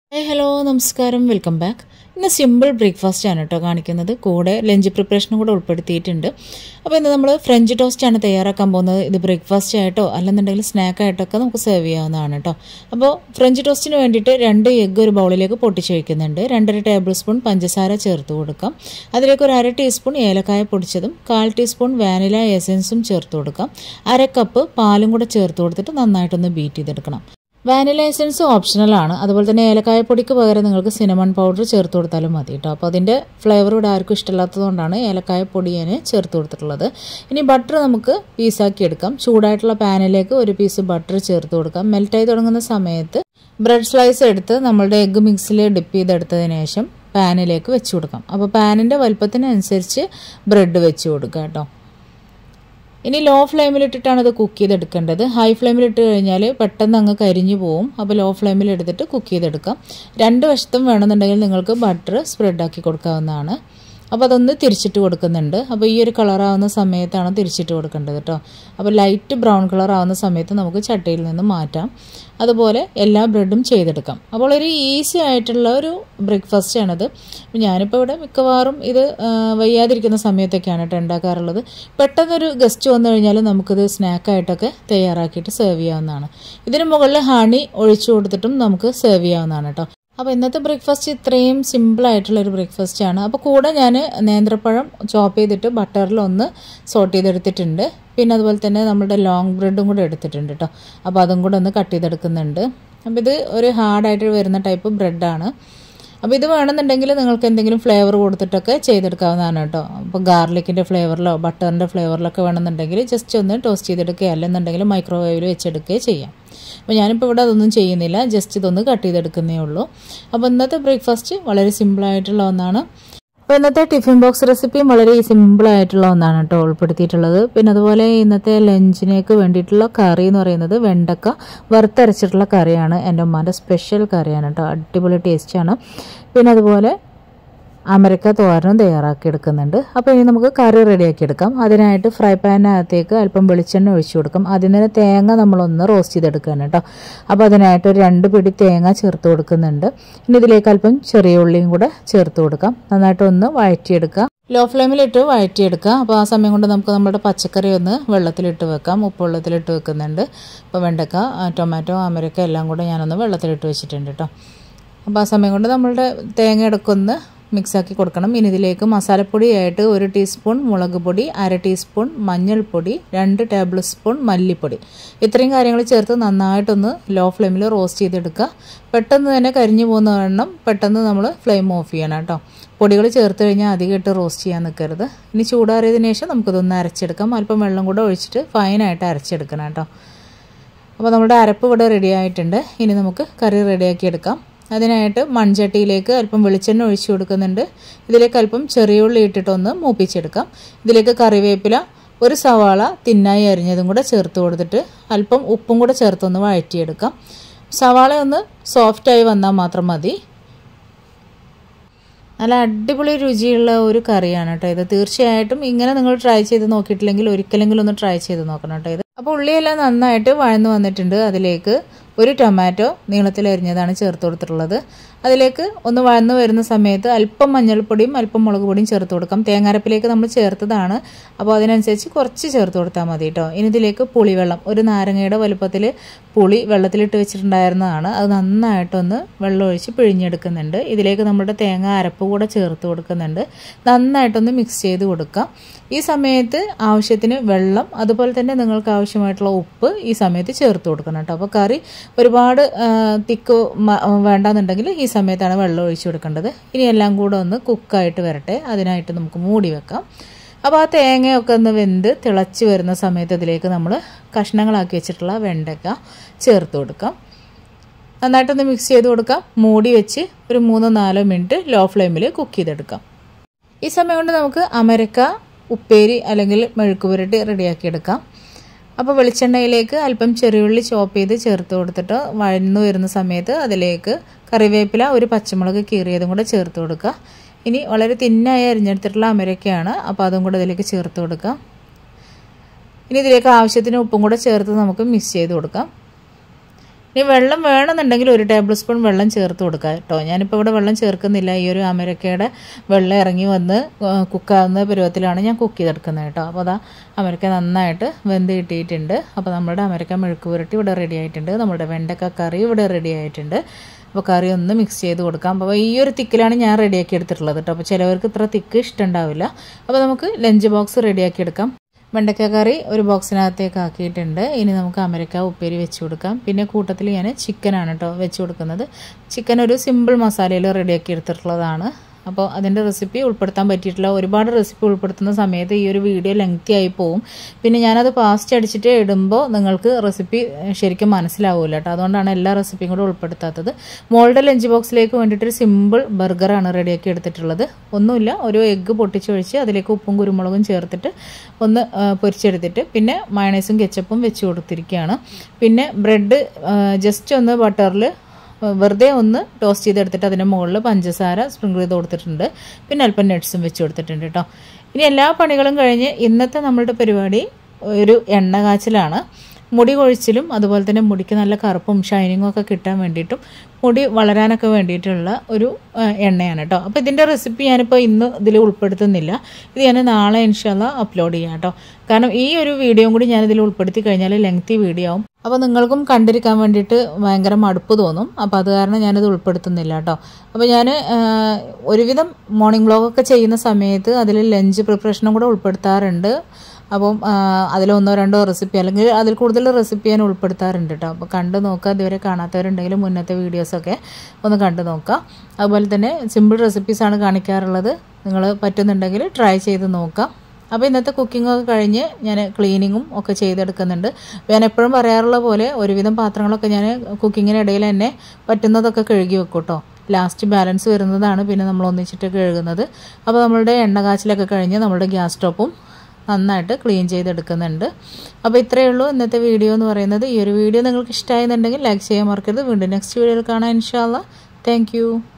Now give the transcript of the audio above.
hi hello നമസ്കാരം welcome back ഇന്ന് simple breakfast ആണ് കേട്ടോ കാണിക്കുന്നത് കൂടെ ലഞ്ച് പ്രിപ്പറേഷനും കൂടെ ഉൾപ്പെടുത്തിയിട്ടുണ്ട് അപ്പോൾ ഇന്ന് നമ്മൾ ഫ്രഞ്ച് ടോസ്റ്റ് ആണ് തയ്യാറാക്കാൻ പോകുന്നത് ഇത് ബ്രേക്ക്ഫാസ്റ്റ് ആയിട്ടോ അല്ലെന്നുണ്ടെങ്കിൽ സ്നാക്ക് ആയിട്ടൊക്കെ നമുക്ക് സെർവ് ചെയ്യാവുന്നതാണ് കേട്ടോ അപ്പോൾ ഫ്രഞ്ച് ടോസ്റ്റിന് വേണ്ടിയിട്ട് രണ്ട് എഗ്ഗ് ഒരു ബൗളിലേക്ക് പൊട്ടിച്ച് വയ്ക്കുന്നുണ്ട് രണ്ടര ടേബിൾ സ്പൂൺ പഞ്ചസാര ചേർത്ത് കൊടുക്കാം അതിലേക്ക് ഒരു അര ടീസ്പൂൺ ഏലക്കായ പൊടിച്ചതും കാൽ ടീസ്പൂൺ വാനില എസൻസും ചേർത്ത് കൊടുക്കാം അര കപ്പ് പാലും കൂടെ ചേർത്ത് കൊടുത്തിട്ട് നന്നായിട്ടൊന്ന് ബീറ്റ് ചെയ്തെടുക്കണം വാനില എസൻസ് ഓപ്ഷണലാണ് അതുപോലെ തന്നെ ഏലക്കായ പൊടിക്ക് പകരം നിങ്ങൾക്ക് സിനമൺ പൗഡർ ചേർത്ത് കൊടുത്താലും മതി കേട്ടോ അപ്പോൾ അതിൻ്റെ ഫ്ലേവർ ഇവിടെ ആർക്കും ഇഷ്ടമില്ലാത്തതുകൊണ്ടാണ് ഏലക്കായ പൊടി ഞാൻ ചേർത്ത് കൊടുത്തിട്ടുള്ളത് ഇനി ബട്ടർ നമുക്ക് പീസാക്കി എടുക്കാം ചൂടായിട്ടുള്ള പാനിലേക്ക് ഒരു പീസ് ബട്ടർ ചേർത്ത് കൊടുക്കാം മെൽറ്റായി തുടങ്ങുന്ന സമയത്ത് ബ്രെഡ് സ്ലൈസ് എടുത്ത് നമ്മളുടെ എഗ്ഗ് മിക്സിൽ ഡിപ്പ് ചെയ്തെടുത്തതിന് ശേഷം പാനിലേക്ക് വെച്ച് കൊടുക്കാം അപ്പോൾ പാനിൻ്റെ വലുപ്പത്തിനനുസരിച്ച് ബ്രെഡ് വെച്ച് കൊടുക്കുക കേട്ടോ ഇനി ലോ ഫ്ലെയിമിലിട്ടിട്ടാണ് ഇത് കുക്ക് ചെയ്തെടുക്കേണ്ടത് ഹൈ ഫ്ലെയിമിലിട്ട് കഴിഞ്ഞാൽ പെട്ടെന്ന് അങ്ങ് കരിഞ്ഞു പോവും അപ്പോൾ ലോ ഫ്ലെയിമിൽ എടുത്തിട്ട് കുക്ക് ചെയ്തെടുക്കാം രണ്ട് വശത്തും വേണമെന്നുണ്ടെങ്കിൽ നിങ്ങൾക്ക് ബട്ടർ സ്പ്രെഡാക്കി കൊടുക്കാവുന്നതാണ് അപ്പോൾ അതൊന്ന് തിരിച്ചിട്ട് കൊടുക്കുന്നുണ്ട് അപ്പോൾ ഈ ഒരു കളറാവുന്ന സമയത്താണ് തിരിച്ചിട്ട് കൊടുക്കേണ്ടത് കേട്ടോ അപ്പോൾ ലൈറ്റ് ബ്രൗൺ കളർ ആവുന്ന സമയത്ത് നമുക്ക് ചട്ടിയിൽ നിന്ന് മാറ്റാം അതുപോലെ എല്ലാ ബ്രെഡും ചെയ്തെടുക്കാം അപ്പോൾ ഒരു ഈസി ആയിട്ടുള്ള ഒരു ബ്രേക്ക്ഫാസ്റ്റ് ആണത് ഞാനിപ്പോൾ ഇവിടെ മിക്കവാറും ഇത് വയ്യാതിരിക്കുന്ന സമയത്തൊക്കെയാണ് കേട്ടോ ഉണ്ടാക്കാറുള്ളത് പെട്ടെന്നൊരു ഗസ്റ്റ് വന്നു കഴിഞ്ഞാൽ നമുക്കിത് സ്നാക്കായിട്ടൊക്കെ തയ്യാറാക്കിയിട്ട് സെർവ് ചെയ്യാവുന്നതാണ് ഇതിന് മുകളിൽ ഹണി ഒഴിച്ചു കൊടുത്തിട്ടും നമുക്ക് സെർവ് ചെയ്യാവുന്നതാണ് കേട്ടോ അപ്പോൾ ഇന്നത്തെ ബ്രേക്ക്ഫാസ്റ്റ് ഇത്രയും സിമ്പിളായിട്ടുള്ള ഒരു ബ്രേക്ക്ഫാസ്റ്റ് ആണ് അപ്പോൾ കൂടെ ഞാൻ നേന്ത്രപ്പഴം ചോപ്പ് ചെയ്തിട്ട് ബട്ടറിൽ ഒന്ന് സോട്ട് ചെയ്തെടുത്തിട്ടുണ്ട് പിന്നെ അതുപോലെ തന്നെ നമ്മുടെ ലോങ് ബ്രെഡും കൂടെ എടുത്തിട്ടുണ്ട് കേട്ടോ അപ്പോൾ അതും കൂടെ ഒന്ന് കട്ട് ചെയ്തെടുക്കുന്നുണ്ട് അപ്പോൾ ഇത് ഒരു ഹാർഡായിട്ട് വരുന്ന ടൈപ്പ് ബ്രെഡാണ് അപ്പോൾ ഇത് വേണമെന്നുണ്ടെങ്കിൽ നിങ്ങൾക്ക് എന്തെങ്കിലും ഫ്ലേവർ കൊടുത്തിട്ടൊക്കെ ചെയ്തെടുക്കാവുന്നതാണ് കേട്ടോ അപ്പോൾ ഗാർലിക്കിൻ്റെ ഫ്ലേവറിലോ ബട്ടറിൻ്റെ ഫ്ലേവറിലൊക്കെ വേണമെന്നുണ്ടെങ്കിൽ ജസ്റ്റ് ഒന്ന് ടോസ്റ്റ് ചെയ്തെടുക്കുക അല്ലെന്നുണ്ടെങ്കിൽ മൈക്രോവേവിൽ വെച്ചെടുക്കുകയോ ചെയ്യാം അപ്പോൾ ഞാനിപ്പോൾ ഇവിടെ അതൊന്നും ചെയ്യുന്നില്ല ജസ്റ്റ് ഇതൊന്ന് കട്ട് ചെയ്തെടുക്കുന്നേ ഉള്ളൂ അപ്പോൾ ഇന്നത്തെ ബ്രേക്ക്ഫാസ്റ്റ് വളരെ സിമ്പിളായിട്ടുള്ള ഒന്നാണ് അപ്പോൾ ഇന്നത്തെ ടിഫിൻ ബോക്സ് റെസിപ്പിയും വളരെ സിമ്പിൾ ആയിട്ടുള്ള ഒന്നാണ് കേട്ടോ ഉൾപ്പെടുത്തിയിട്ടുള്ളത് പിന്നെ അതുപോലെ ഇന്നത്തെ ലഞ്ചിനേക്ക് വേണ്ടിയിട്ടുള്ള കറി എന്ന് പറയുന്നത് വെണ്ടക്ക വറുത്തരച്ചിട്ടുള്ള കറിയാണ് എൻ്റെ ഉമ്മാൻ്റെ സ്പെഷ്യൽ കറിയാണ് കേട്ടോ അടിപൊളി ടേസ്റ്റാണ് പിന്നെ അതുപോലെ അമരക്ക തോരനും തയ്യാറാക്കി എടുക്കുന്നുണ്ട് അപ്പോൾ ഇനി നമുക്ക് കറി റെഡിയാക്കി എടുക്കാം അതിനായിട്ട് ഫ്രൈ പാനിനകത്തേക്ക് അല്പം വെളിച്ചെണ്ണ ഒഴിച്ചു കൊടുക്കാം അതിന് തന്നെ തേങ്ങ നമ്മളൊന്ന് റോസ്റ്റ് ചെയ്തെടുക്കുകയാണ് കേട്ടോ അപ്പോൾ അതിനായിട്ട് ഒരു രണ്ട് പിടി തേങ്ങ ചേർത്ത് കൊടുക്കുന്നുണ്ട് ഇനി ഇതിലേക്ക് അല്പം ചെറിയ ഉള്ളിയും കൂടെ ചേർത്ത് കൊടുക്കാം നന്നായിട്ടൊന്ന് വഴറ്റിയെടുക്കുക ലോ ഫ്ലെയിമിലിട്ട് വഴറ്റിയെടുക്കുക അപ്പോൾ ആ സമയം കൊണ്ട് നമുക്ക് നമ്മുടെ പച്ചക്കറി ഒന്ന് വെള്ളത്തിലിട്ട് വെക്കാം ഉപ്പ് വെള്ളത്തിലിട്ട് വെക്കുന്നുണ്ട് അപ്പോൾ വെണ്ടക്ക ടൊമാറ്റോ അമരക്ക എല്ലാം കൂടെ ഞാനൊന്ന് വെള്ളത്തിലിട്ട് വെച്ചിട്ടുണ്ട് കേട്ടോ അപ്പോൾ ആ സമയം കൊണ്ട് നമ്മളുടെ തേങ്ങ ഇടക്കൊന്ന് മിക്സാക്കി കൊടുക്കണം ഇനി ഇതിലേക്ക് മസാലപ്പൊടിയായിട്ട് ഒരു ടീസ്പൂൺ മുളക് പൊടി അര ടീസ്പൂൺ മഞ്ഞൾപ്പൊടി രണ്ട് ടേബിൾ സ്പൂൺ മല്ലിപ്പൊടി ഇത്രയും കാര്യങ്ങൾ ചേർത്ത് നന്നായിട്ടൊന്ന് ലോ ഫ്ലെയിമിൽ റോസ്റ്റ് ചെയ്തെടുക്കുക പെട്ടെന്ന് തന്നെ കരിഞ്ഞു പോകുന്ന കാരണം പെട്ടെന്ന് നമ്മൾ ഫ്ലെയിം ഓഫ് ചെയ്യണം കേട്ടോ പൊടികൾ ചേർത്ത് കഴിഞ്ഞാൽ അധികം ഇട്ട് റോസ്റ്റ് ചെയ്യാൻ നിൽക്കരുത് ഇനി ചൂടാറിയതിന് ശേഷം നമുക്കിതൊന്ന് അരച്ചെടുക്കാം അല്പം വെള്ളം കൂടെ ഒഴിച്ചിട്ട് ഫൈനായിട്ട് അരച്ചെടുക്കണം കേട്ടോ അപ്പോൾ നമ്മുടെ അരപ്പ് ഇവിടെ റെഡി ആയിട്ടുണ്ട് ഇനി നമുക്ക് കറി റെഡിയാക്കി എടുക്കാം അതിനായിട്ട് മൺചട്ടിയിലേക്ക് അല്പം വെളിച്ചെണ്ണ ഒഴിച്ചു കൊടുക്കുന്നുണ്ട് ഇതിലേക്ക് അല്പം ചെറിയുള്ളി ഇട്ടിട്ടൊന്ന് മൂപ്പിച്ചെടുക്കാം ഇതിലേക്ക് കറിവേപ്പില ഒരു സവാള തിന്നായി അരിഞ്ഞതും കൂടെ ചേർത്ത് കൊടുത്തിട്ട് അല്പം ഉപ്പും കൂടെ ചേർത്തൊന്ന് വഴറ്റിയെടുക്കാം സവാള ഒന്ന് സോഫ്റ്റായി വന്നാൽ മാത്രം മതി നല്ല അടിപൊളി രുചിയുള്ള ഒരു കറിയാണ് കേട്ടോ ഇത് തീർച്ചയായിട്ടും ഇങ്ങനെ നിങ്ങൾ ട്രൈ ചെയ്ത് നോക്കിയിട്ടില്ലെങ്കിൽ ഒരിക്കലെങ്കിലും ഒന്ന് ട്രൈ ചെയ്ത് നോക്കണം കേട്ടോ ഇത് അപ്പോൾ ഉള്ളിയെല്ലാം നന്നായിട്ട് വഴന്നു വന്നിട്ടുണ്ട് അതിലേക്ക് ഒരു ടൊമാറ്റോ നീളത്തിൽ അരിഞ്ഞതാണ് ചേർത്ത് കൊടുത്തിട്ടുള്ളത് അതിലേക്ക് ഒന്ന് വഴന്നു വരുന്ന സമയത്ത് അല്പം മഞ്ഞൾപ്പൊടിയും അല്പം മുളക് പൊടിയും ചേർത്ത് കൊടുക്കാം തേങ്ങാരപ്പിലേക്ക് നമ്മൾ ചേർത്തതാണ് അപ്പോൾ അതിനനുസരിച്ച് കുറച്ച് ചേർത്ത് കൊടുത്താൽ മതി കേട്ടോ ഇനി ഇതിലേക്ക് പുളിവെള്ളം ഒരു നാരങ്ങയുടെ വലുപ്പത്തിൽ പുളി വെള്ളത്തിലിട്ട് വെച്ചിട്ടുണ്ടായിരുന്നതാണ് അത് നന്നായിട്ടൊന്ന് വെള്ളം ഒഴിച്ച് പിഴിഞ്ഞെടുക്കുന്നുണ്ട് ഇതിലേക്ക് നമ്മുടെ തേങ്ങ അരപ്പ് കൂടെ ചേർത്ത് കൊടുക്കുന്നുണ്ട് നന്നായിട്ടൊന്ന് മിക്സ് ചെയ്ത് കൊടുക്കാം ഈ സമയത്ത് ആവശ്യത്തിന് വെള്ളം അതുപോലെ തന്നെ നിങ്ങൾക്ക് ആവശ്യമായിട്ടുള്ള ഉപ്പ് ഈ സമയത്ത് ചേർത്ത് കൊടുക്കണം കേട്ടോ അപ്പോൾ കറി ഒരുപാട് തിക്ക് വേണ്ടാന്നുണ്ടെങ്കിൽ ഈ സമയത്താണ് വെള്ളം ഒഴിച്ചു കൊടുക്കേണ്ടത് ഇനി എല്ലാം കൂടെ ഒന്ന് കുക്കായിട്ട് വരട്ടെ അതിനായിട്ട് നമുക്ക് മൂടി വെക്കാം അപ്പോൾ ആ തേങ്ങയൊക്കെ ഒന്ന് വെന്ത് തിളച്ച് വരുന്ന സമയത്ത് ഇതിലേക്ക് നമ്മൾ കഷ്ണങ്ങളാക്കി വെച്ചിട്ടുള്ള വെണ്ടയ്ക്ക ചേർത്ത് കൊടുക്കാം നന്നായിട്ടൊന്ന് മിക്സ് ചെയ്ത് കൊടുക്കാം മൂടി വെച്ച് ഒരു മൂന്നോ നാലോ മിനിറ്റ് ലോ ഫ്ലെയിമിൽ കുക്ക് ചെയ്തെടുക്കാം ഈ സമയം കൊണ്ട് നമുക്ക് അമരക്ക ഉപ്പേരി അല്ലെങ്കിൽ മെഴുക്ക് പുരട്ടി റെഡിയാക്കിയെടുക്കാം അപ്പോൾ വെളിച്ചെണ്ണയിലേക്ക് അല്പം ചെറിയുള്ളി ചോപ്പ് ചെയ്ത് ചേർത്ത് കൊടുത്തിട്ട് വഴന്നു വരുന്ന സമയത്ത് അതിലേക്ക് കറിവേപ്പില ഒരു പച്ചമുളക് കീറിയതും കൂടെ ചേർത്ത് കൊടുക്കുക ഇനി വളരെ തിന്നായി അരിഞ്ഞെടുത്തിട്ടുള്ള അമരക്കയാണ് അപ്പോൾ അതും കൂടെ ഇതിലേക്ക് ചേർത്ത് കൊടുക്കാം ഇനി ഇതിലേക്ക് ആവശ്യത്തിന് ഉപ്പും കൂടെ ചേർത്ത് നമുക്ക് മിക്സ് ചെയ്ത് കൊടുക്കാം ഇനി വെള്ളം വേണമെന്നുണ്ടെങ്കിൽ ഒരു ടേബിൾ സ്പൂൺ വെള്ളം ചേർത്ത് കൊടുക്കുക കേട്ടോ ഞാനിപ്പോൾ ഇവിടെ വെള്ളം ചേർക്കുന്നില്ല ഈ ഒരു അമരക്കയുടെ വെള്ളം ഇറങ്ങി വന്ന് കുക്കാവുന്ന പരുവത്തിലാണ് ഞാൻ കുക്ക് ചെയ്തെടുക്കുന്നത് കേട്ടോ അപ്പോൾ അതാ അമരക്ക നന്നായിട്ട് വെന്ത് കിട്ടിയിട്ടുണ്ട് അപ്പോൾ നമ്മുടെ അമരക്ക മെഴുക്ക് പുരട്ടി ഇവിടെ റെഡി ആയിട്ടുണ്ട് നമ്മുടെ വെണ്ടക്ക കറി ഇവിടെ റെഡി ആയിട്ടുണ്ട് അപ്പോൾ കറി ഒന്ന് മിക്സ് ചെയ്ത് കൊടുക്കാം അപ്പോൾ ഈ ഒരു തിക്കിലാണ് ഞാൻ റെഡിയാക്കി എടുത്തിട്ടുള്ളത് കേട്ടോ അപ്പോൾ ചിലവർക്ക് ഇത്ര തിക്ക് ഇഷ്ടമുണ്ടാവില്ല അപ്പോൾ നമുക്ക് ലഞ്ച് ബോക്സ് റെഡിയാക്കി എടുക്കാം വെണ്ടക്ക കറി ഒരു ബോക്സിനകത്തേക്ക് ആക്കിയിട്ടുണ്ട് ഇനി നമുക്ക് അമരക്ക ഉപ്പേരി വെച്ച് കൊടുക്കാം പിന്നെ കൂട്ടത്തിൽ ഞാൻ ചിക്കനാണ് കേട്ടോ വെച്ച് കൊടുക്കുന്നത് ചിക്കൻ ഒരു സിമ്പിൾ മസാലയിൽ റെഡിയാക്കി എടുത്തിട്ടുള്ളതാണ് അപ്പോൾ അതിൻ്റെ റെസിപ്പി ഉൾപ്പെടുത്താൻ പറ്റിയിട്ടില്ല ഒരുപാട് റെസിപ്പി ഉൾപ്പെടുത്തുന്ന സമയത്ത് ഈ ഒരു വീഡിയോ ലെങ്തി ആയി പോവും പിന്നെ ഞാനത് പാസ്റ്റ് അടിച്ചിട്ട് ഇടുമ്പോൾ നിങ്ങൾക്ക് റെസിപ്പി ശരിക്കും മനസ്സിലാവില്ല കേട്ടോ അതുകൊണ്ടാണ് എല്ലാ റെസിപ്പിയും കൂടെ ഉൾപ്പെടുത്താത്തത് മോളുടെ ലഞ്ച് ബോക്സിലേക്ക് വേണ്ടിയിട്ടൊരു സിമ്പിൾ ബർഗറാണ് റെഡിയാക്കി എടുത്തിട്ടുള്ളത് ഒന്നുമില്ല ഒരു എഗ്ഗ് പൊട്ടിച്ചൊഴിച്ച് അതിലേക്ക് ഉപ്പും കുരുമുളകും ചേർത്തിട്ട് ഒന്ന് പൊരിച്ചെടുത്തിട്ട് പിന്നെ മയണൈസും കെച്ചപ്പും വെച്ച് കൊടുത്തിരിക്കുകയാണ് പിന്നെ ബ്രെഡ് ജസ്റ്റ് ഒന്ന് ബട്ടറിൽ വെറുതെ ഒന്ന് ടോസ്റ്റ് ചെയ്തെടുത്തിട്ട് അതിൻ്റെ മുകളിൽ പഞ്ചസാര സ്പ്രിങ്കിൾ ചെയ്ത് കൊടുത്തിട്ടുണ്ട് പിന്നെ അല്പം നട്ട്സും വെച്ച് കൊടുത്തിട്ടുണ്ട് കേട്ടോ ഇനി എല്ലാ പണികളും കഴിഞ്ഞ് ഇന്നത്തെ നമ്മളുടെ പരിപാടി ഒരു എണ്ണ കാച്ചിലാണ് മുടി കൊഴിച്ചിലും അതുപോലെ തന്നെ മുടിക്ക് നല്ല കറുപ്പും ഷൈനിങ്ങും ഒക്കെ കിട്ടാൻ വേണ്ടിയിട്ടും മുടി വളരാനൊക്കെ വേണ്ടിയിട്ടുള്ള ഒരു എണ്ണയാണ് കേട്ടോ അപ്പോൾ ഇതിൻ്റെ റെസിപ്പി ഞാനിപ്പോൾ ഇന്ന് ഇതിൽ ഉൾപ്പെടുത്തുന്നില്ല ഇത് ഞാൻ നാളെ ഇൻഷാല്ല അപ്ലോഡ് ചെയ്യാം കേട്ടോ കാരണം ഈ ഒരു വീഡിയോയും കൂടി ഞാനിതിൽ ഉൾപ്പെടുത്തി കഴിഞ്ഞാൽ ലെങ്തി വീഡിയോ ആവും അപ്പോൾ നിങ്ങൾക്കും കണ്ടിരിക്കാൻ വേണ്ടിയിട്ട് ഭയങ്കര മടുപ്പ് തോന്നും അപ്പോൾ അത് കാരണം ഞാനിത് ഉൾപ്പെടുത്തുന്നില്ല കേട്ടോ അപ്പോൾ ഞാൻ ഒരുവിധം മോർണിംഗ് വ്ളോഗൊക്കെ ചെയ്യുന്ന സമയത്ത് അതിൽ ലഞ്ച് പ്രിപ്പറേഷനും കൂടെ ഉൾപ്പെടുത്താറുണ്ട് അപ്പം അതിലൊന്നോ രണ്ടോ റെസിപ്പി അല്ലെങ്കിൽ അതിൽ കൂടുതൽ റെസിപ്പി ഞാൻ ഉൾപ്പെടുത്താറുണ്ട് കേട്ടോ അപ്പോൾ കണ്ടു നോക്കുക ഇതുവരെ കാണാത്തവരുണ്ടെങ്കിൽ മുന്നത്തെ വീഡിയോസൊക്കെ ഒന്ന് കണ്ടു നോക്കുക അതുപോലെ തന്നെ സിമ്പിൾ റെസിപ്പീസാണ് കാണിക്കാറുള്ളത് നിങ്ങൾ പറ്റുന്നുണ്ടെങ്കിൽ ട്രൈ ചെയ്ത് നോക്കാം അപ്പോൾ ഇന്നത്തെ കുക്കിംഗ് ഒക്കെ കഴിഞ്ഞ് ഞാൻ ക്ലീനിങ്ങും ഒക്കെ ചെയ്തെടുക്കുന്നുണ്ട് ഞാൻ എപ്പോഴും പറയാറുള്ള പോലെ ഒരുവിധം പാത്രങ്ങളൊക്കെ ഞാൻ കുക്കിങ്ങിനിടയിൽ തന്നെ പറ്റുന്നതൊക്കെ കഴുകി വെക്കും കേട്ടോ ലാസ്റ്റ് ബാലൻസ് വരുന്നതാണ് പിന്നെ നമ്മൾ ഒന്നിച്ചിട്ട് കഴുകുന്നത് അപ്പോൾ നമ്മളുടെ എണ്ണ കാച്ചിലൊക്കെ കഴിഞ്ഞ് നമ്മളുടെ ഗ്യാസ് സ്റ്റോപ്പും നന്നായിട്ട് ക്ലീൻ ചെയ്തെടുക്കുന്നുണ്ട് അപ്പോൾ ഇത്രയേ ഉള്ളൂ ഇന്നത്തെ വീഡിയോ എന്ന് പറയുന്നത് ഈ ഒരു വീഡിയോ നിങ്ങൾക്ക് ഇഷ്ടമായെന്നുണ്ടെങ്കിൽ ലൈക്ക് ചെയ്യാൻ മറക്കരുത് വീണ്ടും നെക്സ്റ്റ് വീഡിയോയിൽ കാണാം ഇൻഷാല്ല താങ്ക്